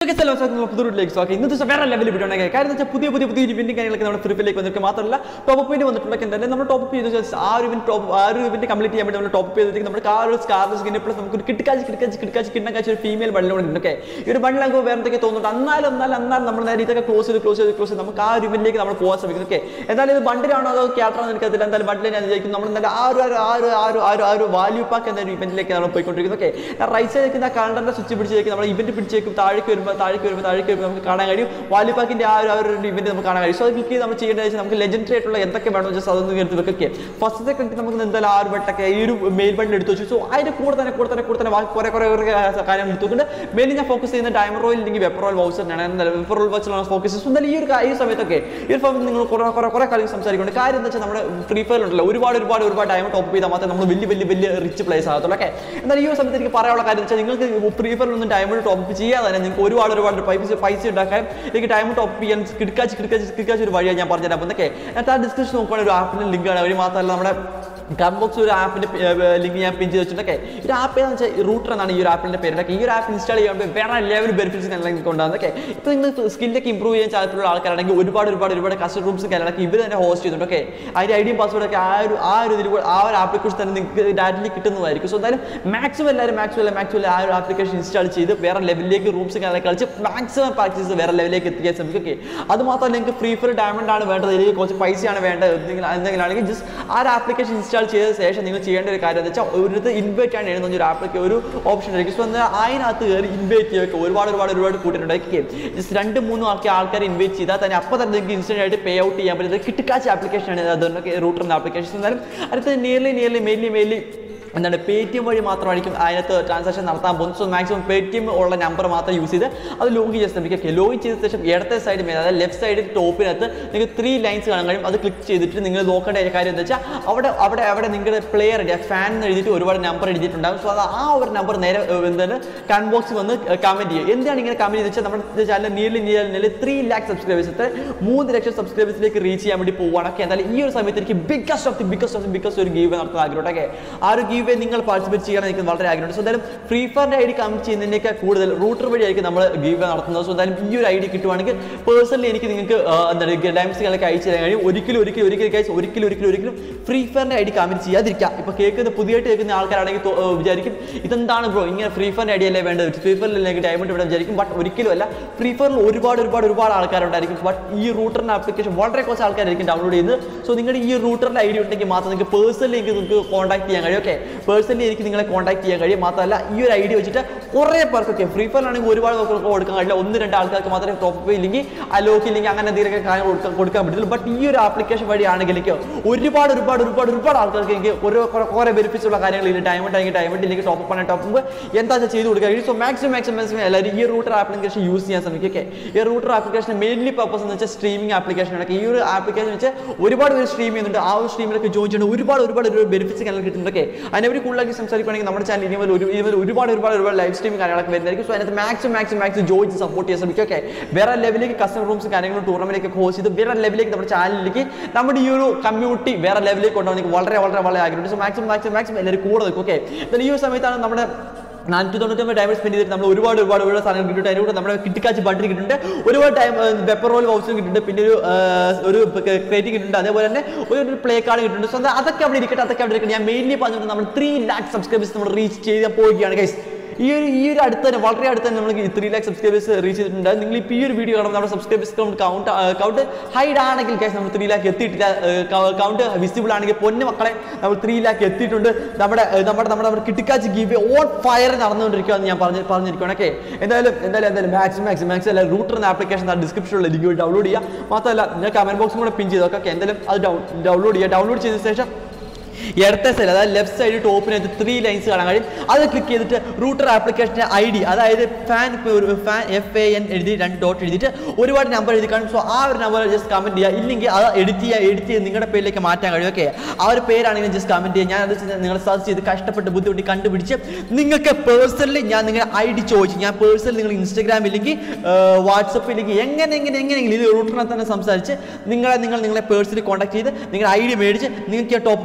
okay സ്ഥലം പുതുറിലേക്ക് okay ഇന്നത്തെ ദിവസം വേറെ ലെവലിൽ വീഡിയോ ഉണ്ടെങ്കിൽ കാര്യം എന്ന് വെച്ചാൽ പുതിയ പുതിയ പുതിയ ഇവന്റും കാര്യങ്ങളൊക്കെ നമ്മുടെ ഫ്രീഫിലേക്ക് വന്നിട്ട് മാത്രമല്ല ടോപ്പ് അപ്പ് വേണ്ടി വന്നിട്ടുണ്ടെങ്കിൽ എന്തായാലും നമ്മൾ ടോപ്പ് ചെയ്ത് വെച്ചാൽ ആ ഒരു ഇവന്റ് ടോപ്പ് ആ ഒരു ഇവന്റ് കംപ്ലീറ്റ് ചെയ്യാൻ വേണ്ടി നമ്മൾ ടോപ്പ് ചെയ്തിട്ട് നമ്മുടെ ആ ഒരു സ്കാർ സ്കിന്നെ പ്ലസ് നമുക്ക് ഒരു കിടക്കാച്ച് കിടക്കാച്ച് കിടക്കാച്ച് കിണ്ണക്കാച്ച് ഒരു ഫീമെയിൽ ബണ്ണിലുണ്ട് ഓക്കെ ഈ ഒരു ബണ്ണിലൊക്കെ വേറെ എന്തൊക്കെ തോന്നുന്നുണ്ട് എന്നാലും എന്നാലും എന്നാലും നമ്മൾ നേരെ ഇതൊക്കെ ക്ലോസ് ചെയ്ത് ക്ലോസ് ചെയ്ത് ക്ലോസ് ചെയ്ത് നമുക്ക് ആ ഒരു ഇവന്റിലേക്ക് നമ്മൾ പോകാൻ ശ്രമിക്കുന്നു ഓക്കെ എന്തായാലും ഇത് ബണ്ടിലാണോ അതോ ക്യാപ്റ്ററാണോ എനിക്കതില്ല എന്തായാലും ബണ്ടിൽ ഞാൻ വിചാരിക്കും നമ്മൾ എന്തായാലും ആ ഒരു ആ ഒരു ആ ഒരു ആ ഒരു ആ ഒരു വാല്യൂ പാക്ക് എന്ന ഒരു ഇവന്റിലേക്ക് നമ്മൾ പോയിക്കൊണ്ടിരിക്കുന്നത് ഓക്കെ റൈറ്റ് സൈഡിൽ നിൽക്കുന്ന കാലണ്ടറിന്റെ സ്വിച്ച് പിടിച്ചേക്കും നമ്മൾ ഇവന്റ് പിടിച്ചേക്കും താഴേക്ക് വരുമ്പോൾ താഴേക്ക് വരുമ്പോൾ താഴേക്ക് വരുമ്പോൾ നമുക്ക് കാണാൻ കഴിയും വാല്യൂ പാക്കിന്റെ ആ ഒരു ആ ഒരു ഇവന്റ് നമുക്ക് കാണാൻ കഴിയും സോ അത് ക്ലിക്ക് ചെയ്ത് നമ്മൾ ചെയ്യേണ്ടത് വെച്ചാൽ നമുക്ക് ലെജൻഡറി ആയിട്ടുള്ള എന്തൊക്കെ വേണം ജസ്റ്റ് അതൊന്ന് എടുത്ത് വെക്കൊക്കെ ഫസ്റ്റത്തെ ക്ലിക്ക് നമുക്ക് എന്തായാലും ആ ഒരു ബട്ടൊക്കെ ഈ ഒരു മെയിൽ ബട്ടൺ എടുത്ത് വെച്ചു സോ അതിന്റെ കൂടെ തന്നെ കൂടെ തന്നെ കൂടെ തന്നെ ബാക്കി കുറെ കുറെ കുറെ കാര്യങ്ങൾ എടുത്തുകൊണ്ട് മെയിൻ ഞാൻ ഫോക്കസ് ചെയ്യുന്ന ഡയമണ്ട് റോയിൽ അല്ലെങ്കിൽ വെപ്പർ റോയിൽ വൗച്ചറിനാണ് എന്തായാലും വെപ്പർ റോയിൽ വൗച്ചറാണ് ഫോക്കസ് ചെയ്യുന്നത് എന്തായാലും ഈ ഒരു കാ- ഈ സമയത്തൊക്കെ ഈ ഒരു സമയത്ത് നിങ്ങൾ കുറെ കുറെ കുറെ കാര്യങ്ങൾ സംസാരിക്കുന്നുണ്ട് കാര്യം എന്താ വെച്ചാൽ നമ്മുടെ ഫ്രീ ഫയർ ഉണ്ടല്ലോ ഒരുപാട് ഒരുപാട് ഒരുപാട് ടൈം ടോപ്പ് ചെയ്താൽ മാത്രമേ നമ്മൾ വലിയ വലിയ വലിയ റിച്ച് പ്ലേസ് ആകത്തുള്ളൂ ഓക്കെ എന്നാൽ ഈ ഒരു സമയത്ത് എനിക്ക് പറയാനുള്ള കാര്യം വെച്ചാൽ നിങ്ങൾക്ക് ഫ്രീ ഫയറിലൊന്നും ടൈം ടോപ്പ് ചെയ്യാതെ തന്നെ നിങ്ങൾക്ക് ഒരുപാട് ഒരുപാട് പൈസ പൈസ ഉണ്ടാക്കാൻ എനിക്ക് ടൈം ടോപ്പ് ചെയ്യാൻ കിടക്കാച്ച് കിടക്കാച്ച് കിടക്കാച്ച് ഒരു വഴിയാണ് ഞാൻ പറഞ്ഞുതരാം അപ്പോൾ എന്തൊക്കെ എന്നിട്ട് ആ ഡിസ്ക്രിപ്ഷൻ നോക്കുകയാണെങ്കിൽ ഒരു ആപ്പിൻ്റെ ലിങ്കാണ് അവർ മാത്രമല്ല നമ്മുടെ കംബോക്സ് ഒരു ആപ്പിന്റെ ലിങ്ക് ഞാൻ പിൻ ചെയ്ത് വെച്ചിട്ടൊക്കെ ഈ ആപ്പ് എന്ന് വെച്ചാൽ റൂട്ടർ എന്നാണ് ഈ ഒരു ആപ്പിന്റെ പേര് ഈ ഒരു ആപ്പ് ഇൻസ്റ്റാൾ ചെയ്യുമ്പോൾ വേറെ ലെവൽ ബെനിഫിറ്റ്സ് കാര്യങ്ങളൊക്കെ ഉണ്ടാകുന്നതൊക്കെ ഇപ്പോൾ നിങ്ങൾ സ്കില്ലൊക്കെ ഇമ്പ്രൂവ് ചെയ്യാൻ താല്പര്യമുള്ള ആൾക്കാരാണെങ്കിൽ ഒരുപാട് ഒരുപാട് ഒരുപാട് കസ്റ്റമർ റൂംസ് കാര്യങ്ങളൊക്കെ ഇവർ തന്നെ ഹോസ്റ്റ് ചെയ്തിട്ടുണ്ട് ഓക്കെ അതിന്റെ ഐഡിയും പാസ്വേഡ് ഒക്കെ ആ ഒരു ആ ഒരു ഇതിൽ കൂടെ- ആ ഒരു ആപ്ലിക്കേഷൻ തന്നെ നിങ്ങൾക്ക് ഡയറക്റ്റ്ലി കിട്ടുന്നതായിരിക്കും സോ എന്തായാലും മാക്സിമം എല്ലാവരും മാക്സിമം മാക്സിമം ആ ഒരു ആപ്ലിക്കേഷൻ ഇൻസ്റ്റാൾ ചെയ്ത് വേറെ ലെവലിലേക്ക് റൂംസ് കാര്യങ്ങളൊക്കെ കളിച്ച് മാക്സിമം പ്രാക്ടീസ് വേറെ ലെവലിലേക്ക് എത്തിക്കാൻ ശ്രമിക്കും ഓക്കെ അത് മാത്രമല്ല നിങ്ങൾക്ക് ഫ്രീ ഫയർ ഡയമണ്ട് ആണ് വേണ്ടത് അല്ലെങ്കിൽ കുറച്ച് പൈസയാണ് വേണ്ടത് എന്തെങ്കിലും എന്തെങ്കിലും ആണെങ്കിൽ ജസ്റ്റ് ആ ഒരു ആപ്ലിക്കേഷൻ ഇൻസ്റ്റാൾ ചെയ്ത ശേഷം നിങ്ങൾ ചെയ്യേണ്ട ഒരു കാര്യം എന്ന് വെച്ചാൽ ഒരു ഇൻവൈറ്റ് ആണ് എഴുതുന്ന ഒരു ആപ്ലിക്കേഷൻ ഒരു ഓപ്ഷൻ ആയിരിക്കും സോ എന്നാൽ അതിനകത്ത് കയറി ഇൻവൈറ്റ് ചെയ്യുക ഒരുപാട് ഒരുപാട് ഒരുപാട് കൂട്ടിയിട്ടുണ്ടായിരിക്കും ജസ്റ്റ് രണ്ട് മൂന്നും ആൾക്കാർ ആൾക്കാർ ഇൻവൈറ്റ് ചെയ്താൽ തന്നെ അപ്പോൾ തന്നെ നിങ്ങൾക്ക് ഇൻസ്റ്റന്റ് ആയിട്ട് പേ ഔട്ട് ചെയ്യാൻ പറ്റുന്നത് കിട്ടുക്കാച്ച ആപ്ലിക്കേഷൻ ആണ് അതുകൊണ്ട് റൂട്ടറിൻ്റെ ആപ്ലിക്കേഷൻ എന്നാലും അടുത്ത നിയർലി നിയർലി മെയിൻലി മെയിൻലി എന്താണ് പേ ടി എം വഴി മാത്രമായിരിക്കും അതിനകത്ത് ട്രാൻസാക്ഷൻ നടത്താൻ പോകുന്നത് so maximum Paytm ഉള്ള നമ്പർ മാത്രം യൂസ് ചെയ്ത് അത് ലോഗിൻ ചെയ്യാൻ ശ്രമിക്കുക ലോഗിൻ ചെയ്ത ശേഷം ഇടത്തെ സൈഡ് മേലെ അതായത് ലെഫ്റ്റ് സൈഡിൽ ടോപ്പിനകത്ത് നിങ്ങൾക്ക് ത്രീ ലൈൻസ് കാണാൻ കഴിയും അത് ക്ലിക്ക് ചെയ്തിട്ട് നിങ്ങൾ നോക്കേണ്ട ഒരു കാര്യം എന്താ വെച്ചാൽ അവിടെ അവിടെ അവിടെ നിങ്ങളുടെ പ്ലെയർ ഫാൻ എന്ന് എഴുതിയിട്ട് ഒരുപാട് നമ്പർ എഴുതിയിട്ടുണ്ടാകും സോ അത് ആ ഒരു നമ്പർ നേരെ ഏർ, എന്താണ് കമന്റ് ബോക്സിൽ വന്ന് കമന്റ് ചെയ്യുക എന്താണ് ഇങ്ങനെ കമന്റ് ചെയ്ത് വെച്ചാൽ നമ്മുടെ channel nearly nearly three lakh subscribers എത്ര മൂന്ന് ലക്ഷം സബ്സ്ക്രൈബേഴ്സിലേക്ക് റീച്ച് ചെയ്യാൻ വേണ്ടി പോവുകയാണ് ഓക്കെ എന്തായാലും ഈ ഒരു സമയത്ത് എനിക്ക് biggest of the biggest of the biggest ഒരു ഗീവ് നടത്തുന്ന ആഗ്രഹം ഓക്കെ ആ ഒരു ഗീവ് നിങ്ങൾ പാർട്ടിസിപ്പേറ്റ് ചെയ്യാൻ എനിക്ക് വളരെ ആഗ്രഹമുണ്ട് സോ എന്തായാലും ഫ്രീ ഫയറിന്റെ ഐ ഡി കമന്റ് ചെയ്യുന്നതിനേക്കാൾ കൂടുതൽ റൂട്ടർ വഴിയായിരിക്കും നമ്മൾ ഗീവ് നടത്തുന്നത് സോ എന്തായാലും ഈ ഒരു ഐ ഡി കിട്ടുവാണെങ്കിൽ പേഴ്സണലി എനിക്ക് നിങ്ങൾക്ക് ആ, എന്താണ് ഡൈംസികളൊക്കെ അയച്ചു തരാൻ കഴിയും ഒരിക്കലും ഒരിക്കലും ഒരിക്കലും guys, ഒരിക്കലും ഒരിക്കലും ഒരിക്കലും ഫ്രീ ഫയറിന്റെ ഐ ഡി കമന്റ് ചെയ്യാതിരിക്കുക ഇപ്പൊ കേൾക്കുന്ന പുതിയതായിട്ട് കേൾക്കുന്ന ആൾക്കാരാണെങ്കിൽ തോ- ഏർ വിചാരിക്കും ഇതെന്താണ് ബ്രോ ഇങ്ങനെ ഫ്രീ ഫയറിന്റെ ഐ ഡി അല്ലേ വേണ്ടത് ഫ്രീ ഫയറിൽ എനിക്ക് ഡയമണ്ട് ഇവിടെ വിചാരിക്കും ബട്ട് ഒരിക്കലും അല്ല ഫ്രീ ഫയറിൽ ഒരുപാട് ഒരുപാട് ഒരുപാട് ആൾക്കാരുണ്ടായിരിക്കും ബട്ട് ഈ റൂട്ടറിന്റെ ആപ്ലിക്കേഷൻ വളരെ കുറച്ച് ആൾക്കാരായിരിക്കും ഡൗൺലോഡ് ചെയ്യുന്നത് സോ നിങ്ങളുടെ ഈ റൂട്ടറിന്റെ ഐ ഡി ഉണ്ടെങ്കിൽ മാത്രം നിങ്ങൾക്ക് പേഴ്സണലി എനിക്ക് നിങ്ങൾക്ക് കോൺടാക്ട് ചെയ്യാൻ കഴിയും ഓക്കെ പേഴ്സണലി എനിക്ക് നിങ്ങളെ കോൺടാക്ട് ചെയ്യാൻ കഴിയും മാത്രമല്ല ഈ ഒരു ഐ ഡി വെച്ചിട്ട് കുറേ പേർക്കൊക്കെ ഫ്രീ ഫയറിലാണെങ്കിൽ ഒരുപാട് പേർക്ക് കൊടുക്കാൻ കഴിയില്ല ഒന്ന് രണ്ട് ആൾക്കാർക്ക് മാത്രമേ ടോപ്പ് ഇല്ലെങ്കിൽ അലോക്ക് ഇല്ലെങ്കിൽ അങ്ങനെ എന്തെങ്കിലുമൊക്കെ കാര്യം കൊടുക്കാൻ കൊടുക്കാൻ പറ്റുള്ളൂ ബട്ട് ഈ ഒരു ആപ്ലിക്കേഷൻ വഴിയാണെങ്കിൽ എനിക്ക് ഒരുപാട് ഒരുപാട് ഒരുപാട് ഒരുപാട് ആൾക്കാർക്ക് എനിക്ക് ഒരു കുറെ കുറേ ബെനിഫിറ്റ്സ് ഉള്ള കാര്യങ്ങൾ ഇല്ല ടൈം ഉണ്ടെങ്കിൽ ടൈം ഇല്ലെങ്കിൽ ടോപ്പ് ആണ് ടോപ്പ് എന്താ വെച്ചാൽ ചെയ്ത് കൊടുക്കുക സോ മാക്സിമം മാക്സിമം മാക്സിമം എല്ലാവരും ഈ റൂട്ടർ ആപ്ലിക്കേഷൻ യൂസ് ചെയ്യാൻ ശ്രമിക്കുക ഓക്കെ ഈ റൂട്ടർ ആപ്ലിക്കേഷൻ മെയിൻലി പർപ്പസ് എന്ന് വെച്ചാൽ സ്ട്രീമിംഗ് ആപ്ലിക്കേഷൻ ആണ് ഈ ഒരു ആപ്ലിക്കേഷൻ വെച്ചാൽ ഒരുപാട് പേര് സ്ട്രീം ചെയ്യുന്നുണ്ട് ആ ഒരു സ്ട്രീമിലൊക്കെ ജോയിൻ ചെയ്യുന്ന ഒരുപാട് ഒരുപാട് ഒരു ബെനിഫിറ്റ്സ് കാര്യങ്ങൾ കിട്ടുന്നുണ്ട് ഓക്കെ അതിനെപ്പറ്റി കൂടുതലാക്കി സംസാരിക്കുകയാണെങ്കിൽ നമ്മുടെ ചാനൽ ഇനി മുതൽ ഒരു ഇനി മുതൽ ഒരുപാട് ഒരുപാട് ഒരുപാട് ലൈവ് സ്ട്രീമിംഗ് കാര്യങ്ങളൊക്കെ വരുന്നതായിരിക്കും സോ അതിനകത്ത് മാക്സിമം മാക്സിമം മാക്സിമം ജോയിൻ ചെയ്ത് സപ്പോർട്ട് ചെയ്യാൻ ശ്രമിക്കുക ഓക്കെ വേറെ ലെവലിലേക്ക് കസ്റ്റമർ റൂംസ് കാര്യങ്ങളും ടൂർണമെന്റ് ഒക്കെ ഹോസ്റ്റ് ചെയ്ത് വേറെ ലെവലിലേക്ക് നമ്മുടെ ചാനലിലേക്ക് നമ്മുടെ ഈ ഒരു കമ്മ്യൂണിറ്റി വേറെ ലെവലിലേക്ക് കൊണ്ടുപോകാൻ എനിക്ക് വളരെ വളരെ വളരെ ആഗ്രഹമുണ്ട് സോ മാക്സിമം മാക്സിമം മാക്സിമം എല്ലാവരും കൂടെ നിൽക്കും ഓക്കെ എന്നാൽ ഈ ഒരു സമയത്താണ് നമ്മുടെ നാനൂറ്റി തൊണ്ണൂറ്റൊമ്പത് ടൈം സ്പെൻഡ് ചെയ്തിട്ട് നമ്മൾ ഒരുപാട് ഒരുപാട് ഒരുപാട് സാധനങ്ങൾ കിട്ടിയിട്ട് അതിൻ്റെ കൂടെ നമ്മുടെ കിട്ടിക്കാച്ച് ബട്ടിൽ കിട്ടുന്നുണ്ട് ഒരുപാട് ടൈം പെപ്പർ റോൾ വൗച്ചും കിട്ടുന്നുണ്ട് പിന്നെ ഒരു ആ, ഒരു ക്രേറ്റ് കിട്ടുന്നുണ്ട് അതേപോലെ തന്നെ ഒരു പ്ലേ കാർഡ് കിട്ടുന്നുണ്ട് സോ അതൊക്കെ അവിടെ ഇരിക്കട്ടെ അതൊക്കെ അവിടെ ഇരിക്കട്ടെ ഞാൻ മെയിൻലി പറഞ്ഞിട്ട് നമ്മൾ ത്രീ ലാക്ക് സബ്സ്ക്രൈബേഴ്സ് നമ്മൾ റീച്ച് ചെയ്യാൻ പോവുകയാണ് ഗൈസ് ഈ ഒരു ഈ ഒരു അടുത്ത് തന്നെ വളരെ അടുത്ത് തന്നെ നമ്മൾ ത്രീ ലാക്ക് സബ്സ്ക്രൈബേഴ്സ് റീച്ച് ചെയ്തിട്ടുണ്ട് നിങ്ങൾ ഇപ്പോൾ ഈ ഒരു വീഡിയോ കാണുമ്പോൾ നമ്മുടെ subscribers count count count hide ആണെങ്കിൽ കേസ് നമ്മൾ ത്രീ ലാക്ക് എത്തിയിട്ടില്ല കൗണ്ട് വിസിബിൾ ആണെങ്കിൽ പൊന്നു മക്കളെ നമ്മൾ ത്രീ ലാക്ക് എത്തിയിട്ടുണ്ട് നമ്മുടെ ഏർ, നമ്മുടെ നമ്മുടെ നമ്മുടെ കിട്ടിക്കാച്ച് ഗീവ് ഓൺ ഫയർ നടന്നുകൊണ്ടിരിക്കുകയെന്ന് ഞാൻ പറഞ്ഞ് പറഞ്ഞിരിക്കുകയാണ് ഓക്കെ എന്തായാലും എന്തായാലും എന്തായാലും മാക്സിമം മാക്സിമം മാക്സിമം എല്ലാ റൂട്ടർ എന്ന ആപ്ലിക്കേഷൻ ഡിസ്ക്രിപ്ഷനിലുള്ള ലിങ്ക് ഡൗൺലോഡ് ചെയ്യുക മാത്രമല്ല ഞാൻ കമന്റ് ബോക്സും കൂടെ പിൻ ചെയ്തോക്കെ ഓക്കെ എന്തായാലും അത് ഡൗൺലോഡ് ചെയ്യുക ഡൗൺലോഡ് ചെയ്ത ശേഷം ഇടത്തെ സൈഡ് അതായത് ലെഫ്റ്റ് സൈഡ് ടോപ്പിനകത്ത് ത്രീ ലൈൻസ് കാണാൻ കഴിയും അത് ക്ലിക്ക് ചെയ്തിട്ട് റൂട്ടർ ആപ്ലിക്കേഷൻ്റെ ഐ ഡി അതായത് fan fan F A N എഴുതി രണ്ട് ഡോട്ട് എഴുതിയിട്ട് ഒരുപാട് നമ്പർ എഴുതി കാണും സോ ആ ഒരു നമ്പർ ജസ്റ്റ് കമൻറ്റ് ചെയ്യുക ഇല്ലെങ്കിൽ അത് എഡിറ്റ് ചെയ്യുക എഡിറ്റ് ചെയ്ത് നിങ്ങളുടെ പേരിലേക്ക് മാറ്റാൻ കഴിയും ഓക്കെ ആ ഒരു പേരാണെങ്കിൽ ജസ്റ്റ് കമൻറ്റ് ചെയ്യുക ഞാൻ അത് നിങ്ങൾ സെർച്ച് ചെയ്ത് കഷ്ടപ്പെട്ട് ബുദ്ധിമുട്ടി കണ്ടുപിടിച്ച് നിങ്ങൾക്ക് പേഴ്സണലി ഞാൻ നിങ്ങളുടെ ഐ ഡി ചോദിച്ചു ഞാൻ പേഴ്സണലി നിങ്ങൾ ഇൻസ്റ്റാഗ്രാം ഇല്ലെങ്കിൽ വാട്സപ്പ് ഇല്ലെങ്കിൽ എങ്ങനെ എങ്ങനെ എങ്ങനെയെങ്കിലും ഇത് റൂട്ടറിനെ തന്നെ സംസാരിച്ച് നിങ്ങളെ നിങ്ങൾ നിങ്ങളെ പേഴ്സണലി കോൺടാക്ട് ചെയ്ത് നിങ്ങളുടെ ഐ ഡി മേടിച്ച് നിങ്ങൾക്ക് ടോപ്പ് ചെയ്ത് തരുന്നതായിരിക്കും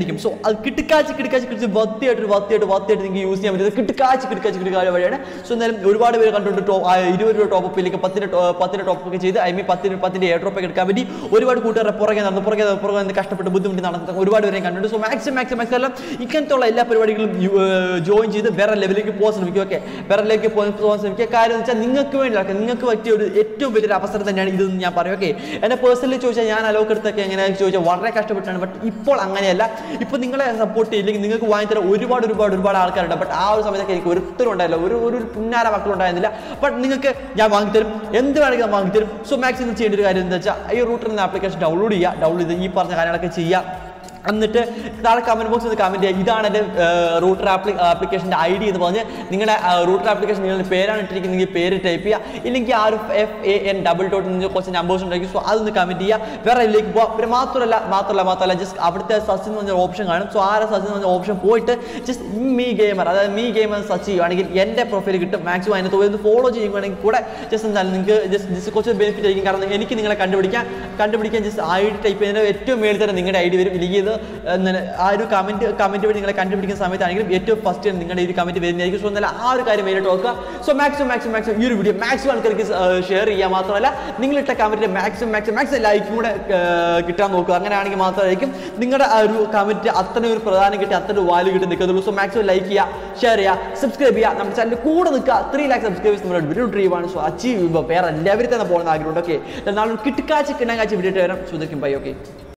ആയിരിക്കും സോ അത് കിട്ടുക്കാച്ച് കിട്ടുക്കാച്ച് കിട്ടിച്ച് വത്തിയായിട്ട് വത്തിയായിട്ട് വത്തിയായിട്ട് നിങ്ങൾക്ക് യൂസ് ചെയ്യാൻ പറ്റുന്നത് കിട്ടുക്കാച്ച് കിട്ടുക്കാച്ച് കിട്ടുക്കാച്ച വഴിയാണ് സോ എന്തായാലും ഒരുപാട് പേര് കണ്ടുകൊണ്ട് ടോ ആ ഇരുപത് രൂപ ടോപ്പ് അപ്പിലേക്ക് പത്തിന് ടോ- പത്തിന് ടോപ്പ് ഒക്കെ ചെയ്ത് ഐ മീൻ പത്തിന് പത്തിന്റെ എയർ ഡ്രോപ്പ് ഒക്കെ എടുക്കാൻ പറ്റി ഒരുപാട് കൂട്ടുകാരെ പുറകെ നടന്നു പുറകെ പുറകെ നിന്ന് കഷ്ടപ്പെട്ട് ബുദ്ധിമുട്ടി നടന്ന ഒരുപാട് പേരെ കണ്ടിട്ടുണ്ട് സോ മാക്സിമം മാക്സിമം മാക്സിമം എല്ലാം ഇങ്ങനത്തുള്ള എല്ലാ പരിപാടികളും ജോയിൻ ചെയ്ത് വേറെ ലെവലിലേക്ക് പോകാൻ ശ്രമിക്കുക ഓക്കെ വേറെ ലെവലിലേക്ക് പോകാൻ പോകാൻ ശ്രമിക്കുക കാര്യം എന്ന് വെച്ചാൽ നിങ്ങൾക്ക് വേണ്ടി നടക്കുക നിങ്ങൾക്ക് പറ്റിയ ഒരു ഏറ്റവും വലിയൊരു അവസരം തന്നെയാണ് ഇതെന്ന് ഞാൻ പറയും ഓക്കെ എന്നെ പേഴ്സണലി ചോദിച്ചാൽ ഞാൻ അലോക്ക് എടുത്തൊക്കെ എങ്ങനെയാണെന്ന് ചോദിച്ചാൽ വളരെ കഷ്ടപ്പെട്ടാണ് ബട്ട് ഇപ്പോൾ അങ്ങനെയല്ല ഇപ്പോൾ നിങ്ങളെ സപ്പോർട്ട് ചെയ്യില്ലെങ്കിൽ നിങ്ങൾക്ക് വാങ്ങിത്തരാൻ ഒരുപാട് ഒരുപാട് ഒരുപാട് ആൾക്കാരുണ്ട് ബട്ട് ആ ഒരു സമയത്തൊക്കെ എനിക്ക് ഒരുത്തരും ഉണ്ടായില്ല ഒരു ഒരു പുന്നാര മക്കളുണ്ടായിരുന്നില്ല ബട്ട് നിങ്ങൾക്ക് ഞാൻ വാങ്ങിത്തരും എന്ത് വേണമെങ്കിലും ഞാൻ വാങ്ങിത്തരും സോ മാക്സിമം ചെയ്യേണ്ട ഒരു കാര്യം എന്താ വെച്ചാൽ ഈ റൂട്ടർ എന്ന ആപ്ലിക്കേഷൻ ഡൗൺലോഡ് ചെയ്യുക ഡൗൺലോഡ് ചെയ്ത് ഈ പറഞ്ഞ കാര്യങ്ങളൊക്കെ ചെയ്യുക എന്നിട്ട് താഴെ കമന്റ് ബോക്സിൽ കമന്റ് ചെയ്യുക ഇതാണ് എൻ്റെ റൂട്ടർ ആപ്ലി ആപ്ലിക്കേഷൻ്റെ ഐ ഡി എന്ന് പറഞ്ഞ് നിങ്ങളുടെ റൂട്ടർ ആപ്ലിക്കേഷൻ നിങ്ങളുടെ പേരാണ് ഇട്ടിരിക്കുന്നത് പേര് ടൈപ്പ് ചെയ്യുക ഇല്ലെങ്കിൽ ആ ഒരു F A N double dot എന്ന് കുറച്ച് നമ്പേഴ്സ് ഉണ്ടാക്കി സോ അതൊന്ന് കമന്റ് ചെയ്യുക വേറെ ഇതിലേക്ക് പോവാം പിന്നെ മാത്രമല്ല മാത്രമല്ല മാത്രമല്ല ജസ്റ്റ് അവിടുത്തെ സച്ച് എന്ന് പറഞ്ഞ ഓപ്ഷൻ കാണും സോ ആ സച്ച് എന്ന് പറഞ്ഞ ഓപ്ഷൻ പോയിട്ട് ജസ്റ്റ് മീ ഗെയിമർ അതായത് മീ ഗെയിമർ സെർച്ച് ചെയ്യുവാണെങ്കിൽ എൻ്റെ പ്രൊഫൈൽ കിട്ടും മാക്സിമം അതിനകത്ത് പോയി ഒന്ന് ഫോളോ ചെയ്യുവാണെങ്കിൽ കൂടെ ജസ്റ്റ് എന്തായാലും നിങ്ങൾക്ക് ജസ്റ്റ് ജസ്റ്റ് കുറച്ച് ബെനിഫിറ്റ് ആയിരിക്കും കാരണം എനിക്ക് നിങ്ങളെ കണ്ടുപിടിക്കാൻ കണ്ടുപിടിക്കാൻ ജസ്റ്റ് ഐ ഡി ടൈപ്പ് ചെയ്യുന്നതിന് ഏറ്റവും മേളിൽ തന്നെ നിങ്ങളുടെ ഐ ഡി വരും ഇല്ലെങ്കിൽ ഇത് എന്താണ് ആ ഒരു കമന്റ് കമന്റ് വഴി നിങ്ങളെ കണ്ടുപിടിക്കുന്ന സമയത്താണെങ്കിലും ഏറ്റവും ഫസ്റ്റ് നിങ്ങളുടെ ഈ ഒരു കമന്റ് വരുന്നതായിരിക്കും സോ എന്നാൽ ആ ഒരു കാര്യം വേണ്ടിയിട്ട് നോക്കുക സോ മാക്സിമം മാക്സിമം മാക്സിമം ഈ ഒരു വീഡിയോ മാക്സിമം ആൾക്കാർക്ക് ഷെയർ ചെയ്യുക മാത്രമല്ല നിങ്ങളിട്ട കമന്റിന്റെ മാക്സിമം മാക്സിമം മാക്സിമം ലൈക്കും കൂടെ ഏർ, കിട്ടാൻ നോക്കുക അങ്ങനെയാണെങ്കിൽ മാത്രമായിരിക്കും നിങ്ങളുടെ ആ ഒരു കമന്റ് അത്രയും ഒരു പ്രധാനം കിട്ടി അത്ര ഒരു വാല്യൂ കിട്ടി നിൽക്കുന്നുള്ളൂ സോ മാക്സിമം ലൈക്ക് ചെയ്യുക ഷെയർ ചെയ്യുക സബ്സ്ക്രൈബ് ചെയ്യുക നമ്മുടെ ചാനൽ കൂടെ നിൽക്കുക ത്രീ ലാക്ക് സബ്സ്ക്രൈബേഴ്സ് നമ്മുടെ വീഡിയോ ഡ്രീവ് ആണ് സോ അച്ചീവ് ചെയ്യുമ്പോൾ വേറെ ലെവലിൽ തന്നെ പോകുന്ന ആഗ്രഹമുണ്ട് ഓക്കെ നാളെ കിട്ടുകാച്ച് കിണ്ണാങ്കാച്ച് വീഡിയോ വരാം സുധരിക്കും ബൈ ഓക്കെ